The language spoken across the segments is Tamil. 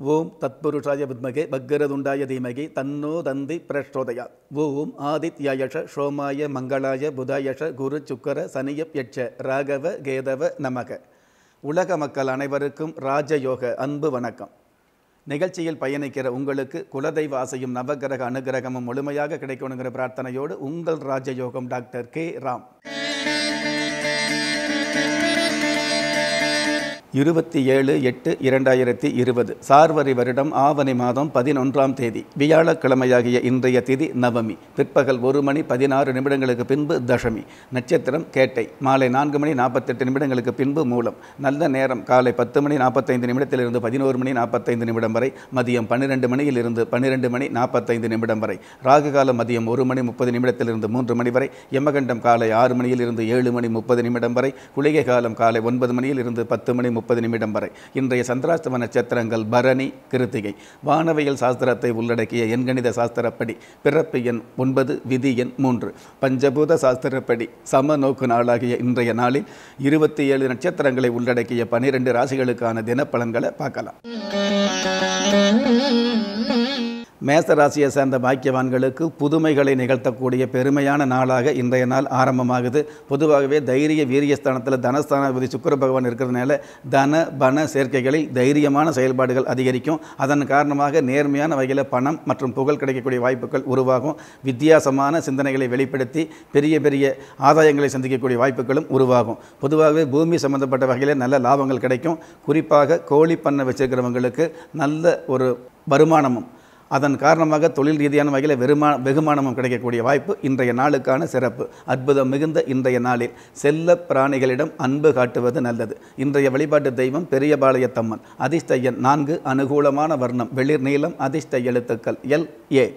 ஓம் தத்புருஷாய வித்மகே பக்கரதுண்டாய தீமகி தன்னோ தந்தி பிரச்சோதயா ஓம் ஆதித்யாயஷ சோமாய மங்களாய புதாயஷ குரு சுக்கர சனியப் யட்ச ராகவ கேதவ நமக உலக மக்கள் அனைவருக்கும் ராஜயோக அன்பு வணக்கம் நிகழ்ச்சியில் பயணிக்கிற உங்களுக்கு குலதெய்வ ஆசையும் நவகிரக அனுகிரகமும் முழுமையாக கிடைக்கணுங்கிற பிரார்த்தனையோடு உங்கள் ராஜயோகம் டாக்டர் கே ராம் இருபத்தி ஏழு எட்டு இரண்டாயிரத்தி இருபது சார்வரி வருடம் ஆவணி மாதம் பதினொன்றாம் தேதி வியாழக்கிழமையாகிய இன்றைய திதி நவமி பிற்பகல் ஒரு மணி பதினாறு நிமிடங்களுக்கு பின்பு தசமி நட்சத்திரம் கேட்டை மாலை நான்கு மணி நாற்பத்தெட்டு நிமிடங்களுக்கு பின்பு மூலம் நல்ல நேரம் காலை பத்து மணி நாற்பத்தைந்து நிமிடத்திலிருந்து பதினோரு மணி நாற்பத்தைந்து நிமிடம் வரை மதியம் பன்னிரெண்டு மணியிலிருந்து பன்னிரெண்டு மணி நாற்பத்தைந்து நிமிடம் வரை ராகு காலம் மதியம் ஒரு மணி முப்பது நிமிடத்திலிருந்து மூன்று மணி வரை யமகண்டம் காலை ஆறு மணியிலிருந்து ஏழு மணி முப்பது நிமிடம் வரை குளிகை காலம் காலை ஒன்பது மணியிலிருந்து பத்து மணி முப்பது நிமிடம் வரை இன்றைய சந்திராஷ்டம நட்சத்திரங்கள் பரணி கிருத்திகை வானவியல் சாஸ்திரத்தை உள்ளடக்கிய எண்கணித சாஸ்திரப்படி பிறப்பு எண் ஒன்பது விதி எண் மூன்று பஞ்சபூத சாஸ்திரப்படி சம நோக்கு நாளாகிய இன்றைய நாளில் இருபத்தி ஏழு நட்சத்திரங்களை உள்ளடக்கிய பனிரெண்டு ராசிகளுக்கான தினப்பலன்களை பார்க்கலாம் மேச ராசியை சேர்ந்த பாக்கியவான்களுக்கு புதுமைகளை நிகழ்த்தக்கூடிய பெருமையான நாளாக இன்றைய நாள் ஆரம்பமாகுது பொதுவாகவே தைரிய வீரியஸ்தானத்தில் தனஸ்தானாதிபதி சுக்கர பகவான் இருக்கிறதுனால தன பண சேர்க்கைகளில் தைரியமான செயல்பாடுகள் அதிகரிக்கும் அதன் காரணமாக நேர்மையான வகையில் பணம் மற்றும் புகழ் கிடைக்கக்கூடிய வாய்ப்புகள் உருவாகும் வித்தியாசமான சிந்தனைகளை வெளிப்படுத்தி பெரிய பெரிய ஆதாயங்களை சந்திக்கக்கூடிய வாய்ப்புகளும் உருவாகும் பொதுவாகவே பூமி சம்பந்தப்பட்ட வகையில் நல்ல லாபங்கள் கிடைக்கும் குறிப்பாக கோழி பண்ணை வச்சிருக்கிறவங்களுக்கு நல்ல ஒரு வருமானமும் அதன் காரணமாக தொழில் ரீதியான வகையில் வெறுமா வெகுமானமும் கிடைக்கக்கூடிய வாய்ப்பு இன்றைய நாளுக்கான சிறப்பு அற்புதம் மிகுந்த இன்றைய நாளில் செல்ல பிராணிகளிடம் அன்பு காட்டுவது நல்லது இன்றைய வழிபாட்டு தெய்வம் பெரியபாளையத்தம்மன் அதிர்ஷ்ட எண் நான்கு அனுகூலமான வர்ணம் வெளிர் நீளம் அதிர்ஷ்ட எழுத்துக்கள் எல் ஏ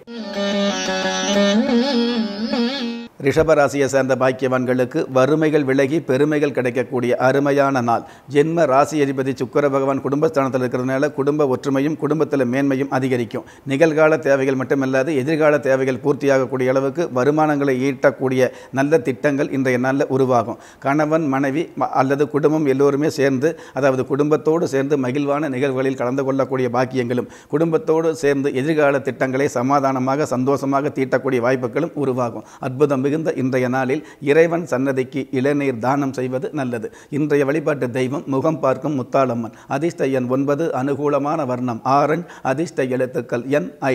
ரிஷபராசியை சேர்ந்த பாக்கியவான்களுக்கு வறுமைகள் விலகி பெருமைகள் கிடைக்கக்கூடிய அருமையான நாள் ஜென்ம ராசி அதிபதி சுக்கர பகவான் குடும்பஸ்தானத்தில் இருக்கிறதுனால குடும்ப ஒற்றுமையும் குடும்பத்தில் மேன்மையும் அதிகரிக்கும் நிகழ்கால தேவைகள் மட்டுமல்லாது எதிர்கால தேவைகள் பூர்த்தியாகக்கூடிய அளவுக்கு வருமானங்களை ஈட்டக்கூடிய நல்ல திட்டங்கள் இன்றைய நாளில் உருவாகும் கணவன் மனைவி ம- அல்லது குடும்பம் எல்லோருமே சேர்ந்து அதாவது குடும்பத்தோடு சேர்ந்து மகிழ்வான நிகழ்வுகளில் கலந்து கொள்ளக்கூடிய பாக்கியங்களும் குடும்பத்தோடு சேர்ந்து எதிர்கால திட்டங்களை சமாதானமாக சந்தோஷமாக தீட்டக்கூடிய வாய்ப்புகளும் உருவாகும் அற்புதம் மிகுந்த இன்றைய நாளில் இறைவன் சன்னதிக்கு இளநீர் தானம் செய்வது நல்லது இன்றைய வழிபாட்டு தெய்வம் முகம் பார்க்கும் முத்தாளம்மன் அதிர்ஷ்ட எண் ஒன்பது அனுகூலமான வர்ணம் ஆரஞ்ச் அதிர்ஷ்ட எழுத்துக்கள் என் ஐ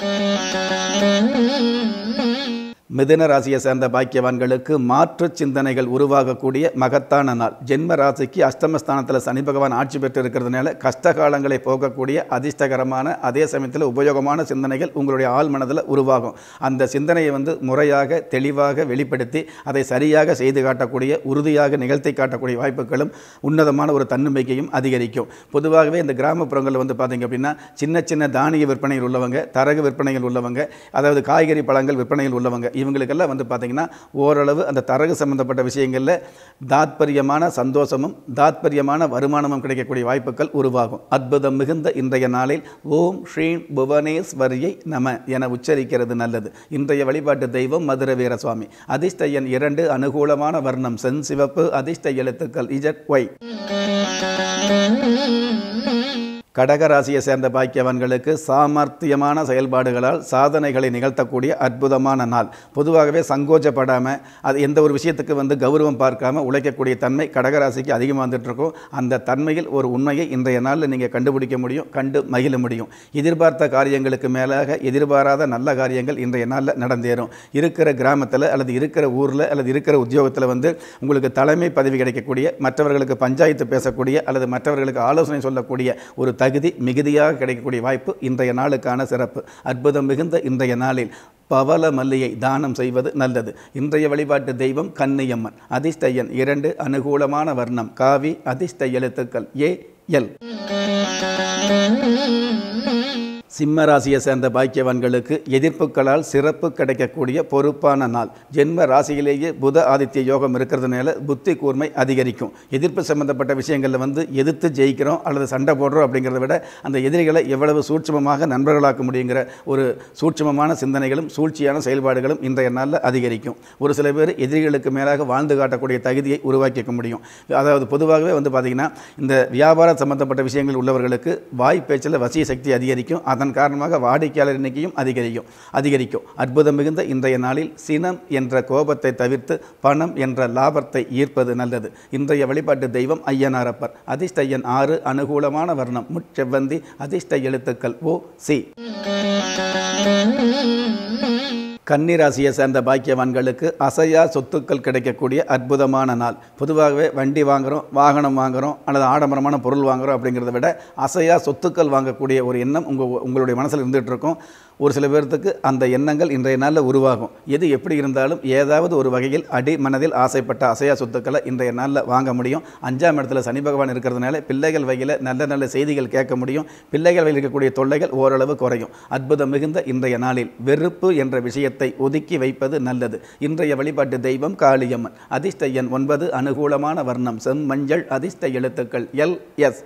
மிதுன ராசியை சேர்ந்த பாக்கியவான்களுக்கு மாற்று சிந்தனைகள் உருவாகக்கூடிய மகத்தான நாள் ஜென்ம ராசிக்கு அஷ்டமஸ்தானத்தில் சனி பகவான் ஆட்சி பெற்று இருக்கிறதுனால கஷ்ட காலங்களை போகக்கூடிய அதிர்ஷ்டகரமான அதே சமயத்தில் உபயோகமான சிந்தனைகள் உங்களுடைய ஆள் மனதில் உருவாகும் அந்த சிந்தனையை வந்து முறையாக தெளிவாக வெளிப்படுத்தி அதை சரியாக செய்து காட்டக்கூடிய உறுதியாக நிகழ்த்தி காட்டக்கூடிய வாய்ப்புகளும் உன்னதமான ஒரு தன்னம்பிக்கையும் அதிகரிக்கும் பொதுவாகவே இந்த கிராமப்புறங்களில் வந்து பார்த்தீங்க அப்படின்னா சின்ன சின்ன தானிய விற்பனையில் உள்ளவங்க தரகு விற்பனையில் உள்ளவங்க அதாவது காய்கறி பழங்கள் விற்பனையில் உள்ளவங்க இவங்களுக்கெல்லாம் வந்து பார்த்திங்கன்னா ஓரளவு அந்த தரகு சம்பந்தப்பட்ட விஷயங்களில் தாத்பரியமான சந்தோஷமும் தாத்பரியமான வருமானமும் கிடைக்கக்கூடிய வாய்ப்புகள் உருவாகும் அற்புதம் மிகுந்த இன்றைய நாளில் ஓம் ஸ்ரீம் புவனேஸ்வரியை நம என உச்சரிக்கிறது நல்லது இன்றைய வழிபாட்டு தெய்வம் மதுர வீரசுவாமி அதிர்ஷ்ட எண் இரண்டு அனுகூலமான வர்ணம் சென் சிவப்பு அதிர்ஷ்ட எழுத்துக்கள் இஜட் ஒய் கடகராசியை சேர்ந்த பாக்கியவான்களுக்கு சாமர்த்தியமான செயல்பாடுகளால் சாதனைகளை நிகழ்த்தக்கூடிய அற்புதமான நாள் பொதுவாகவே சங்கோச்சப்படாமல் அது எந்த ஒரு விஷயத்துக்கு வந்து கௌரவம் பார்க்காம உழைக்கக்கூடிய தன்மை கடகராசிக்கு அதிகமாக வந்துட்டு இருக்கும் அந்த தன்மையில் ஒரு உண்மையை இன்றைய நாளில் நீங்கள் கண்டுபிடிக்க முடியும் கண்டு மகிழ முடியும் எதிர்பார்த்த காரியங்களுக்கு மேலாக எதிர்பாராத நல்ல காரியங்கள் இன்றைய நாளில் நடந்தேறும் இருக்கிற கிராமத்தில் அல்லது இருக்கிற ஊரில் அல்லது இருக்கிற உத்தியோகத்தில் வந்து உங்களுக்கு தலைமை பதவி கிடைக்கக்கூடிய மற்றவர்களுக்கு பஞ்சாயத்து பேசக்கூடிய அல்லது மற்றவர்களுக்கு ஆலோசனை சொல்லக்கூடிய ஒரு தகுதி மிகுதியாக கிடைக்கக்கூடிய வாய்ப்பு இன்றைய நாளுக்கான சிறப்பு அற்புதம் மிகுந்த இன்றைய நாளில் பவள மல்லியை தானம் செய்வது நல்லது இன்றைய வழிபாட்டு தெய்வம் கன்னியம்மன் அதிர்ஷ்ட எண் இரண்டு அனுகூலமான வர்ணம் காவி அதிர்ஷ்ட எழுத்துக்கள் ஏ எல் சிம்ம ராசியை சேர்ந்த பாக்கியவான்களுக்கு எதிர்ப்புகளால் சிறப்பு கிடைக்கக்கூடிய பொறுப்பான நாள் ஜென்ம ராசியிலேயே புத ஆதித்ய யோகம் இருக்கிறதுனால புத்தி கூர்மை அதிகரிக்கும் எதிர்ப்பு சம்பந்தப்பட்ட விஷயங்களில் வந்து எதிர்த்து ஜெயிக்கிறோம் அல்லது சண்டை போடுறோம் அப்படிங்கிறத விட அந்த எதிரிகளை எவ்வளவு சூட்சமமாக நண்பர்களாக்க முடியுங்கிற ஒரு சூட்சமமான சிந்தனைகளும் சூழ்ச்சியான செயல்பாடுகளும் இன்றைய நாளில் அதிகரிக்கும் ஒரு சில பேர் எதிரிகளுக்கு மேலாக வாழ்ந்து காட்டக்கூடிய தகுதியை உருவாக்கிக்க முடியும் அதாவது பொதுவாகவே வந்து பார்த்திங்கன்னா இந்த வியாபார சம்பந்தப்பட்ட விஷயங்கள் உள்ளவர்களுக்கு வாய் பேச்சில் வசிய சக்தி அதிகரிக்கும் அதன் காரணமாக வாடிக்கையாளர் எண்ணிக்கையும் அதிகரிக்கும் அதிகரிக்கும் அற்புதம் மிகுந்த இன்றைய நாளில் சினம் என்ற கோபத்தை தவிர்த்து பணம் என்ற லாபத்தை ஈர்ப்பது நல்லது இன்றைய வழிபாட்டு தெய்வம் ஐயனாரப்பர் அதிர்ஷ்ட எண் ஆறு அனுகூலமான வர்ணம் முச்செவ்வந்தி அதிர்ஷ்ட எழுத்துக்கள் ஓ சி கன்னிராசியை சேர்ந்த பாக்கியவான்களுக்கு அசையா சொத்துக்கள் கிடைக்கக்கூடிய அற்புதமான நாள் பொதுவாகவே வண்டி வாங்குகிறோம் வாகனம் வாங்குகிறோம் அல்லது ஆடம்பரமான பொருள் வாங்குகிறோம் அப்படிங்கிறத விட அசையா சொத்துக்கள் வாங்கக்கூடிய ஒரு எண்ணம் உங்கள் உங்களுடைய மனசில் இருந்துகிட்டு இருக்கும் ஒரு சில பேர்த்துக்கு அந்த எண்ணங்கள் இன்றைய நாளில் உருவாகும் எது எப்படி இருந்தாலும் ஏதாவது ஒரு வகையில் அடி மனதில் ஆசைப்பட்ட அசையா சொத்துக்களை இன்றைய நாளில் வாங்க முடியும் அஞ்சாம் இடத்துல சனி பகவான் இருக்கிறதுனால பிள்ளைகள் வகையில் நல்ல நல்ல செய்திகள் கேட்க முடியும் பிள்ளைகள் வகையில் இருக்கக்கூடிய தொல்லைகள் ஓரளவு குறையும் அற்புதம் மிகுந்த இன்றைய நாளில் வெறுப்பு என்ற விஷயத்தை ஒதுக்கி வைப்பது நல்லது இன்றைய வழிபாட்டு தெய்வம் காளியம்மன் அதிர்ஷ்ட எண் ஒன்பது அனுகூலமான வர்ணம் செம்மஞ்சள் அதிர்ஷ்ட எழுத்துக்கள் எல் எஸ்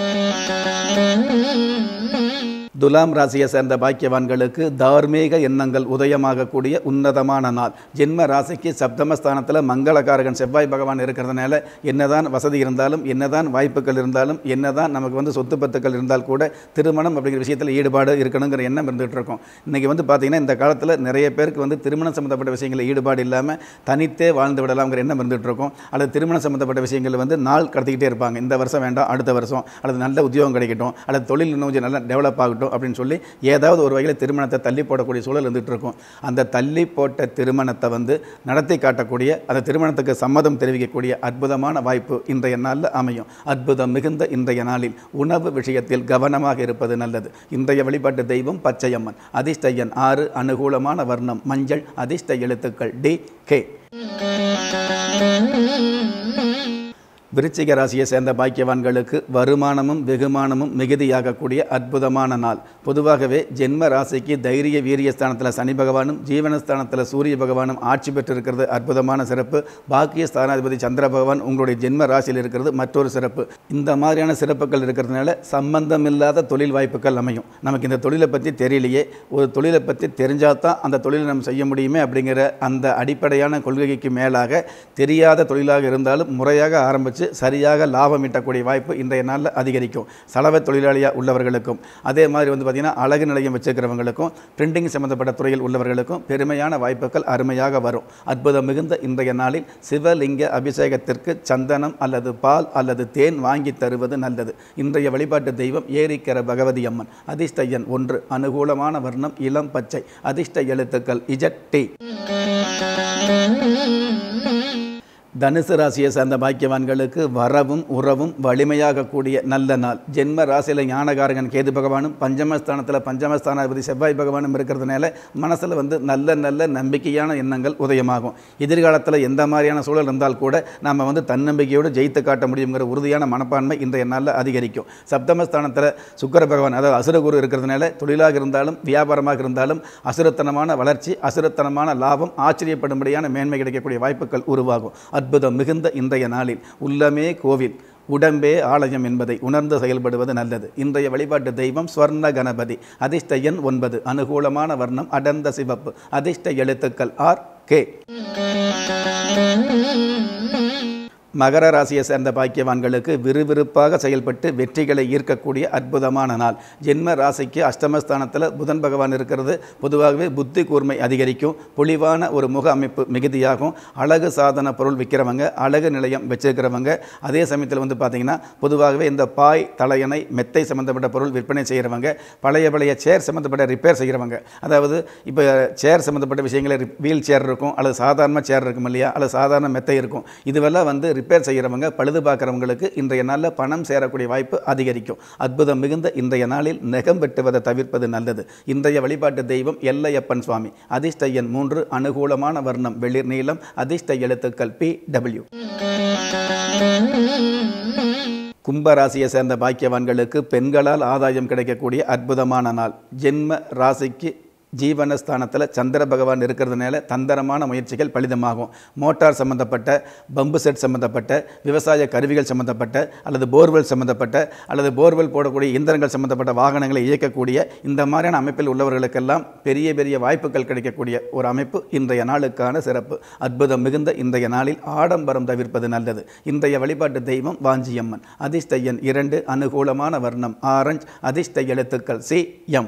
துலாம் ராசியை சேர்ந்த பாக்கியவான்களுக்கு தார்மீக எண்ணங்கள் உதயமாகக்கூடிய உன்னதமான நாள் ஜென்ம ராசிக்கு சப்தமஸ்தானத்தில் மங்களகாரகன் செவ்வாய் பகவான் இருக்கிறதுனால என்னதான் வசதி இருந்தாலும் என்னதான் வாய்ப்புகள் இருந்தாலும் என்னதான் நமக்கு வந்து சொத்து பத்துக்கள் இருந்தால் கூட திருமணம் அப்படிங்கிற விஷயத்தில் ஈடுபாடு இருக்கணுங்கிற எண்ணம் இருந்துகிட்டு இருக்கும் இன்றைக்கி வந்து பார்த்திங்கன்னா இந்த காலத்தில் நிறைய பேருக்கு வந்து திருமணம் சம்மந்தப்பட்ட விஷயங்களில் ஈடுபாடு இல்லாமல் தனித்தே வாழ்ந்து விடலாம்ங்கிற எண்ணம் இருந்துகிட்டு இருக்கும் அல்லது திருமணம் சம்மந்தப்பட்ட விஷயங்கள் வந்து நாள் கடத்திக்கிட்டே இருப்பாங்க இந்த வருஷம் வேண்டாம் அடுத்த வருஷம் அல்லது நல்ல உத்தியோகம் கிடைக்கட்டும் அல்லது தொழில் இன்னும் கொஞ்சம் நல்லா டெவலப் ஆகட்டும் அப்படின்னு சொல்லி ஏதாவது ஒரு வகையில் திருமணத்தை தள்ளி போடக்கூடிய சூழல் இருந்துகிட்டு இருக்கும் அந்த தள்ளி போட்ட திருமணத்தை வந்து நடத்தி காட்டக்கூடிய அந்த திருமணத்துக்கு சம்மதம் தெரிவிக்கக்கூடிய அற்புதமான வாய்ப்பு இன்றைய நாளில் அமையும் அற்புதம் மிகுந்த இன்றைய நாளில் உணவு விஷயத்தில் கவனமாக இருப்பது நல்லது இன்றைய வழிபாட்டு தெய்வம் பச்சையம்மன் அதிர்ஷ்ட எண் ஆறு அனுகூலமான வர்ணம் மஞ்சள் அதிர்ஷ்ட எழுத்துக்கள் டி கே விருச்சிக ராசியை சேர்ந்த பாக்கியவான்களுக்கு வருமானமும் வெகுமானமும் மிகுதியாகக்கூடிய அற்புதமான நாள் பொதுவாகவே ஜென்ம ராசிக்கு தைரிய வீரிய ஸ்தானத்தில் சனி பகவானும் ஜீவனஸ்தானத்தில் சூரிய பகவானும் ஆட்சி பெற்றிருக்கிறது அற்புதமான சிறப்பு பாக்கிய ஸ்தானாதிபதி சந்திர பகவான் உங்களுடைய ஜென்ம ராசியில் இருக்கிறது மற்றொரு சிறப்பு இந்த மாதிரியான சிறப்புகள் இருக்கிறதுனால சம்பந்தம் இல்லாத தொழில் வாய்ப்புகள் அமையும் நமக்கு இந்த தொழிலை பற்றி தெரியலையே ஒரு தொழிலை பற்றி தெரிஞ்சால் தான் அந்த தொழிலை நம்ம செய்ய முடியுமே அப்படிங்கிற அந்த அடிப்படையான கொள்கைக்கு மேலாக தெரியாத தொழிலாக இருந்தாலும் முறையாக ஆரம்பித்து சரியாக லாபம் ஈட்டக்கூடிய வாய்ப்பு இன்றைய நாளில் அதிகரிக்கும் சலவை தொழிலாளியாக உள்ளவர்களுக்கும் அதே மாதிரி வந்து பார்த்திங்கன்னா அழகு நிலையம் வச்சுக்கிறவங்களுக்கும் பிரிண்டிங் சம்மந்தப்பட்ட துறையில் உள்ளவர்களுக்கும் பெருமையான வாய்ப்புகள் அருமையாக வரும் அற்புதம் மிகுந்த இன்றைய நாளில் சிவலிங்க அபிஷேகத்திற்கு சந்தனம் அல்லது பால் அல்லது தேன் வாங்கி தருவது நல்லது இன்றைய வழிபாட்டு தெய்வம் ஏரிக்கர பகவதி அம்மன் அதிர்ஷ்ட எண் ஒன்று அனுகூலமான வர்ணம் இளம் பச்சை அதிர்ஷ்ட எழுத்துக்கள் இஜட் டி தனுசு ராசியை சேர்ந்த பாக்கியவான்களுக்கு வரவும் உறவும் வலிமையாக கூடிய நல்ல நாள் ஜென்ம ராசியில் ஞானகாரகன் கேது பகவானும் பஞ்சமஸ்தானத்தில் பஞ்சமஸ்தானாதிபதி செவ்வாய் பகவானும் இருக்கிறதுனால மனசில் வந்து நல்ல நல்ல நம்பிக்கையான எண்ணங்கள் உதயமாகும் எதிர்காலத்தில் எந்த மாதிரியான சூழல் இருந்தால் கூட நம்ம வந்து தன்னம்பிக்கையோடு ஜெயித்து காட்ட முடியுங்கிற உறுதியான மனப்பான்மை இன்றைய நாளில் அதிகரிக்கும் சப்தமஸ்தானத்தில் சுக்கர பகவான் அதாவது அசுரகுரு இருக்கிறதுனால தொழிலாக இருந்தாலும் வியாபாரமாக இருந்தாலும் அசுரத்தனமான வளர்ச்சி அசுரத்தனமான லாபம் ஆச்சரியப்படும்படியான மேன்மை கிடைக்கக்கூடிய வாய்ப்புகள் உருவாகும் அற்புதம் மிகுந்த இன்றைய நாளில் உள்ளமே கோவில் உடம்பே ஆலயம் என்பதை உணர்ந்து செயல்படுவது நல்லது இன்றைய வழிபாட்டு தெய்வம் ஸ்வர்ண கணபதி அதிர்ஷ்ட எண் ஒன்பது அனுகூலமான வர்ணம் அடர்ந்த சிவப்பு அதிர்ஷ்ட எழுத்துக்கள் ஆர் கே மகர ராசியை சேர்ந்த பாக்கியவான்களுக்கு விறுவிறுப்பாக செயல்பட்டு வெற்றிகளை ஈர்க்கக்கூடிய அற்புதமான நாள் ஜென்ம ராசிக்கு அஷ்டமஸ்தானத்தில் புதன் பகவான் இருக்கிறது பொதுவாகவே புத்தி கூர்மை அதிகரிக்கும் பொலிவான ஒரு முக அமைப்பு மிகுதியாகும் அழகு சாதன பொருள் விற்கிறவங்க அழகு நிலையம் வச்சிருக்கிறவங்க அதே சமயத்தில் வந்து பார்த்திங்கன்னா பொதுவாகவே இந்த பாய் தலையணை மெத்தை சம்மந்தப்பட்ட பொருள் விற்பனை செய்கிறவங்க பழைய பழைய சேர் சம்மந்தப்பட்ட ரிப்பேர் செய்கிறவங்க அதாவது இப்போ சேர் சம்மந்தப்பட்ட விஷயங்கள் வீல் சேர் இருக்கும் அல்லது சாதாரண சேர் இருக்கும் இல்லையா அல்லது சாதாரண மெத்தை இருக்கும் இதுவெல்லாம் வந்து ரிப்பேர் செய்கிறவங்க பழுது பார்க்குறவங்களுக்கு இன்றைய நாளில் பணம் சேரக்கூடிய வாய்ப்பு அதிகரிக்கும் அற்புதம் மிகுந்த இன்றைய நாளில் நெகம் வெட்டுவதை தவிர்ப்பது நல்லது இன்றைய வழிபாட்டு தெய்வம் எல்லையப்பன் சுவாமி அதிர்ஷ்ட எண் மூன்று அனுகூலமான வர்ணம் வெளிர் நீளம் அதிர்ஷ்ட எழுத்துக்கள் பி டபிள்யூ கும்ப ராசியை சேர்ந்த பாக்கியவான்களுக்கு பெண்களால் ஆதாயம் கிடைக்கக்கூடிய அற்புதமான நாள் ஜென்ம ராசிக்கு ஜீவனஸ்தானத்தில் சந்திர பகவான் இருக்கிறதுனால தந்திரமான முயற்சிகள் பலிதமாகும் மோட்டார் சம்மந்தப்பட்ட பம்பு செட் சம்மந்தப்பட்ட விவசாய கருவிகள் சம்மந்தப்பட்ட அல்லது போர்வெல் சம்மந்தப்பட்ட அல்லது போர்வெல் போடக்கூடிய இயந்திரங்கள் சம்மந்தப்பட்ட வாகனங்களை இயக்கக்கூடிய இந்த மாதிரியான அமைப்பில் உள்ளவர்களுக்கெல்லாம் பெரிய பெரிய வாய்ப்புகள் கிடைக்கக்கூடிய ஒரு அமைப்பு இன்றைய நாளுக்கான சிறப்பு அற்புதம் மிகுந்த இன்றைய நாளில் ஆடம்பரம் தவிர்ப்பது நல்லது இன்றைய வழிபாட்டு தெய்வம் வாஞ்சியம்மன் அதிர்ஷ்ட எண் இரண்டு அனுகூலமான வர்ணம் ஆரஞ்ச் அதிர்ஷ்ட எழுத்துக்கள் சி எம்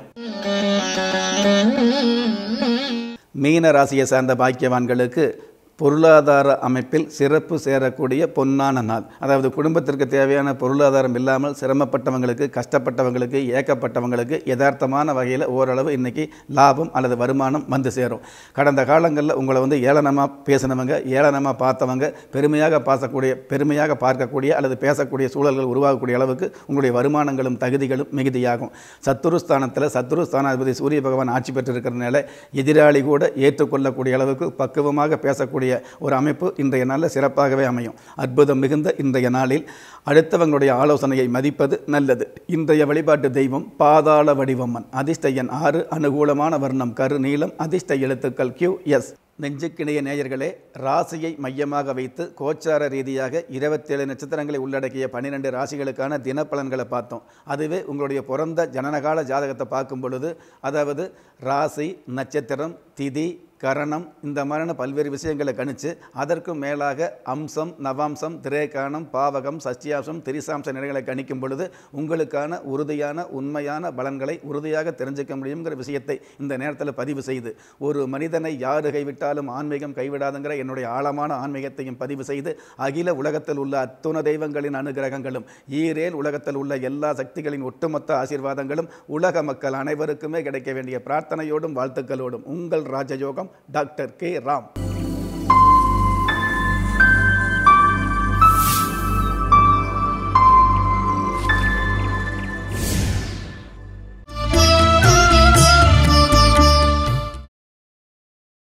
மீன ராசியை சார்ந்த பாக்கியவான்களுக்கு பொருளாதார அமைப்பில் சிறப்பு சேரக்கூடிய பொன்னான நாள் அதாவது குடும்பத்திற்கு தேவையான பொருளாதாரம் இல்லாமல் சிரமப்பட்டவங்களுக்கு கஷ்டப்பட்டவங்களுக்கு ஏக்கப்பட்டவங்களுக்கு யதார்த்தமான வகையில் ஓரளவு இன்றைக்கி லாபம் அல்லது வருமானம் வந்து சேரும் கடந்த காலங்களில் உங்களை வந்து ஏளனமாக பேசினவங்க ஏளனமாக பார்த்தவங்க பெருமையாக பாசக்கூடிய பெருமையாக பார்க்கக்கூடிய அல்லது பேசக்கூடிய சூழல்கள் உருவாகக்கூடிய அளவுக்கு உங்களுடைய வருமானங்களும் தகுதிகளும் மிகுதியாகும் சத்துருஸ்தானத்தில் சத்துருஸ்தானாதிபதி சூரிய பகவான் ஆட்சி பெற்றிருக்கிறதுனால எதிராளி கூட ஏற்றுக்கொள்ளக்கூடிய அளவுக்கு பக்குவமாக பேசக்கூடிய ஒரு அமைப்பு இன்றைய நாளில் சிறப்பாகவே அமையும் அற்புதம் மிகுந்த இன்றைய நாளில் அடுத்தவங்களுடைய ஆலோசனையை மதிப்பது நல்லது இன்றைய வழிபாட்டு தெய்வம் பாதாள வடிவம்மன் அதிர்ஷ்ட எண் ஆறு அனுகூலமான வர்ணம் கரு நீளம் அதிர்ஷ்ட எழுத்துக்கள் கியூ எஸ் நெஞ்சுக்கிணைய நேயர்களே ராசியை மையமாக வைத்து கோச்சார ரீதியாக இருபத்தேழு நட்சத்திரங்களை உள்ளடக்கிய பன்னிரெண்டு ராசிகளுக்கான தினப்பலன்களை பார்த்தோம் அதுவே உங்களுடைய பிறந்த ஜனனகால ஜாதகத்தை பார்க்கும் பொழுது அதாவது ராசி நட்சத்திரம் திதி கரணம் இந்த மாதிரியான பல்வேறு விஷயங்களை கணிச்சு அதற்கும் மேலாக அம்சம் நவாம்சம் திரேகானம் பாவகம் சஷ்டியாம்சம் திரிசாம்ச நிலைகளை கணிக்கும் பொழுது உங்களுக்கான உறுதியான உண்மையான பலன்களை உறுதியாக தெரிஞ்சுக்க முடியுங்கிற விஷயத்தை இந்த நேரத்தில் பதிவு செய்து ஒரு மனிதனை யாரு கைவிட்டாலும் ஆன்மீகம் கைவிடாதுங்கிற என்னுடைய ஆழமான ஆன்மீகத்தையும் பதிவு செய்து அகில உலகத்தில் உள்ள அத்துண தெய்வங்களின் அனுகிரகங்களும் ஈரேல் உலகத்தில் உள்ள எல்லா சக்திகளின் ஒட்டுமொத்த ஆசீர்வாதங்களும் உலக மக்கள் அனைவருக்குமே கிடைக்க வேண்டிய பிரார்த்தனையோடும் வாழ்த்துக்களோடும் உங்கள் ராஜயோகம் டாக்டர் கே ராம்